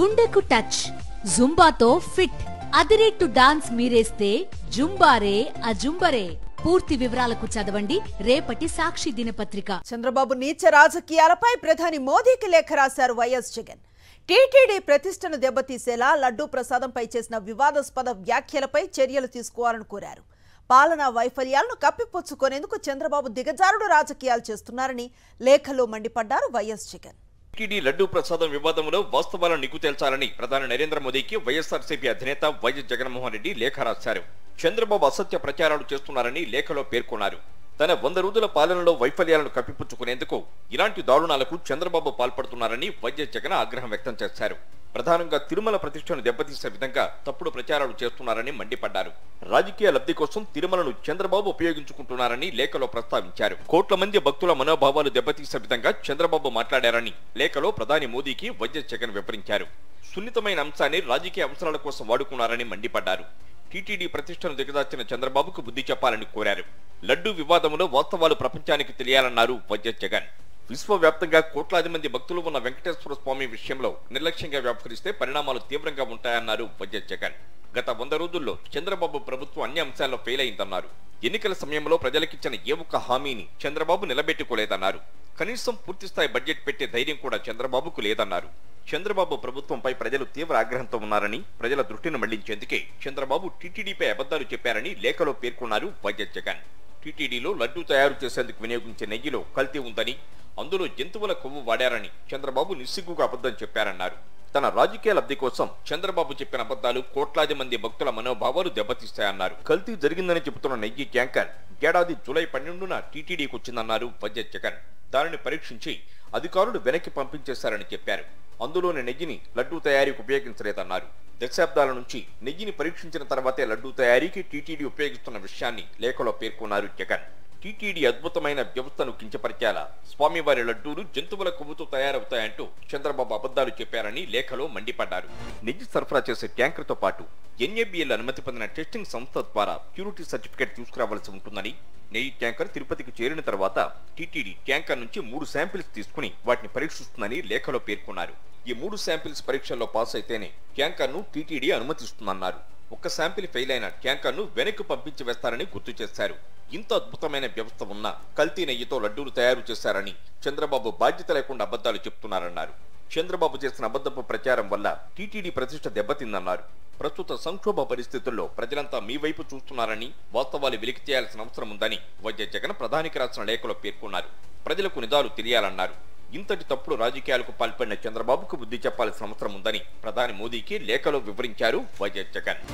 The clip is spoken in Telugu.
గుండెకు టచ్ జుంబాతో ఫిట్ అదిరేట్టు డాన్స్ మీరేస్తే జుంబారే అజుంబరే పూర్తి వివరాలకు చదవండి రేపటి సాక్షి దినపత్రిక చంద్రబాబు నీచ రాజకీయాలపై ప్రధాని మోదీకి లేఖ రాశారు వైఎస్ జగన్ టీటీడీ ప్రతిష్టను దెబ్బతీసేలా లడ్డూ ప్రసాదంపై చేసిన వివాదాస్పద వ్యాఖ్యలపై చర్యలు తీసుకోవాలని కోరారు పాలనా వైఫల్యాలను కప్పిపుచ్చుకునేందుకు చంద్రబాబు దిగజారుడు రాజకీయాలు చేస్తున్నారని లేఖలో మండిపడ్డారు వైఎస్ జగన్ టీడీ లడ్డూ ప్రసాదం వివాదంలో వాస్తవాలను నిగ్గు తేల్చాలని ప్రధాని నరేంద్ర మోదీకి వైఎస్ఆర్సీపీ అధినేత వైఎస్ జగన్మోహన్ రెడ్డి లేఖ రాశారు చంద్రబాబు అసత్య ప్రచారాలు చేస్తున్నారని లేఖలో పేర్కొన్నారు తన వంద రోజుల పాలనలో వైఫల్యాలను కప్పిపుచ్చుకునేందుకు ఇలాంటి దారుణాలకు చంద్రబాబు పాల్పడుతున్నారని వైఎస్ జగన్ ఆగ్రహం వ్యక్తం చేశారు ప్రధానంగా తిరుమల ప్రతిష్టను దెబ్బతీసే విధంగా తప్పుడు ప్రచారాలు చేస్తున్నారని మండిపడ్డారు రాజకీయ లబ్ధి కోసం తిరుమలను చంద్రబాబు ఉపయోగించుకుంటున్నారని లేఖలో ప్రస్తావించారు కోట్ల మంది భక్తుల మనోభావాలు దెబ్బతీసే విధంగా చంద్రబాబు మాట్లాడారని లేఖలో ప్రధాని మోదీకి వైఎస్ జగన్ వివరించారు సున్నితమైన అంశాన్ని రాజకీయ అవసరాల కోసం వాడుకున్నారని మండిపడ్డారు టీటీడీ ప్రతిష్టను దిగదార్చిన చంద్రబాబుకు బుద్ధి చెప్పాలని కోరారు లడ్డూ వివాదంలో వాస్తవాలు ప్రపంచానికి తెలియాలన్నారు వైఎస్ జగన్ విశ్వవ్యాప్తంగా కోట్లాది మంది భక్తులు ఉన్న వెంకటేశ్వర స్వామి విషయంలో నిర్లక్ష్యంగా వ్యవహరిస్తే పరిణామాలు తీవ్రంగా ఉంటాయన్నారు వైఎస్ జగన్ గత వంద రోజుల్లో చంద్రబాబు ప్రభుత్వం అన్ని అంశాల్లో ఫెయిల్ అయిందన్నారు ఎన్నికల సమయంలో ప్రజలకిచ్చిన ఏ ఒక్క హామీని చంద్రబాబు నిలబెట్టుకోలేదన్నారు కనీసం పూర్తిస్థాయి బడ్జెట్ పెట్టే ధైర్యం కూడా చంద్రబాబుకు లేదన్నారు చంద్రబాబు ప్రభుత్వంపై ప్రజలు తీవ్ర ఆగ్రహంతో ఉన్నారని ప్రజల దృష్టిని మళ్లించేందుకే చంద్రబాబు టీటీడీపై అబద్ధాలు చెప్పారని లేఖలో పేర్కొన్నారు వైఎస్ జగన్ టీటీడీలో లడ్డూ తయారు చేసేందుకు వినియోగించే నెయ్యిలో కల్తీ ఉందని అందులో జంతువుల కొవ్వు వాడారని చంద్రబాబు నిస్సిగ్గుగా అబద్ధం చెప్పారన్నారు తన రాజకీయ లబ్ధి కోసం చంద్రబాబు చెప్పిన అబద్ధాలు కోట్లాది మంది భక్తుల మనోభావాలు దెబ్బతీస్తాయన్నారు కల్తీ జరిగిందని చెబుతున్న నెయ్యి ట్యాంకర్ ఏడాది జూలై పన్నెండున టీటీడీకి వచ్చిందన్నారు వైఎస్ జగన్ దానిని పరీక్షించి అధికారులు వెనక్కి పంపించేశారని చెప్పారు అందులోని నెయ్యిని లడ్డూ తయారీకి ఉపయోగించలేదన్నారు దశాబ్దాల నుంచి నెయ్యిని పరీక్షించిన తర్వాతే లడ్డూ తయారీకి టీటీడీ ఉపయోగిస్తున్న విషయాన్ని లేఖలో పేర్కొన్నారు జగన్ టీటీడీ అద్భుతమైన వ్యవస్థను కించపరిచేలా స్వామివారి లడ్డూలు జంతువుల కొవ్వుతో తయారవుతాయంటూ చంద్రబాబు అబద్ధాలు చెప్పారని లేఖలో మండిపడ్డారు నెయ్యి సరఫరా చేసే ట్యాంకర్తో పాటు ఎన్ఏబిఎల్ అనుమతి పొందిన టెస్టింగ్ సంస్థ ద్వారా ప్యూరిటీ సర్టిఫికేట్ తీసుకురావాల్సి ఉంటుందని నెయ్యి ట్యాంకర్ తిరుపతికి చేరిన తర్వాత టీటీడీ ట్యాంకర్ నుంచి మూడు శాంపిల్స్ తీసుకుని వాటిని పరీక్షిస్తుందని లేఖలో పేర్కొన్నారు ఈ మూడు శాంపిల్స్ పరీక్షల్లో పాస్ అయితేనే ట్యాంకర్ను టీటీడీ అనుమతిస్తుందన్నారు ఒక్క శాంపిల్ ఫెయిల్ అయిన ట్యాంకర్ను వెనక్కి పంపించి వేస్తారని గుర్తు చేశారు ఇంత అద్భుతమైన వ్యవస్థ ఉన్న కల్తీ నెయ్యితో లడ్డూలు తయారు చేశారని చంద్రబాబు బాధ్యత లేకుండా అబద్ధాలు చెప్తున్నారన్నారు చంద్రబాబు చేసిన అబద్ధపు ప్రచారం వల్ల టీటీడీ ప్రతిష్ట దెబ్బతిందన్నారు ప్రస్తుత సంక్షోభ పరిస్థితుల్లో ప్రజలంతా మీ వైపు చూస్తున్నారని వాస్తవాలు వెలికి చేయాల్సిన అవసరం ఉందని వైఎస్ జగన్ ప్రధానికి రాసిన లేఖలో పేర్కొన్నారు ప్రజలకు నిజాలు తెలియాలన్నారు ఇంతటి తప్పుడు రాజకీయాలకు పాల్పడిన చంద్రబాబుకు బుద్ధి చెప్పాల్సిన అవసరం ఉందని ప్రధాని మోదీకి లేఖలో వివరించారు వైఎస్ జగన్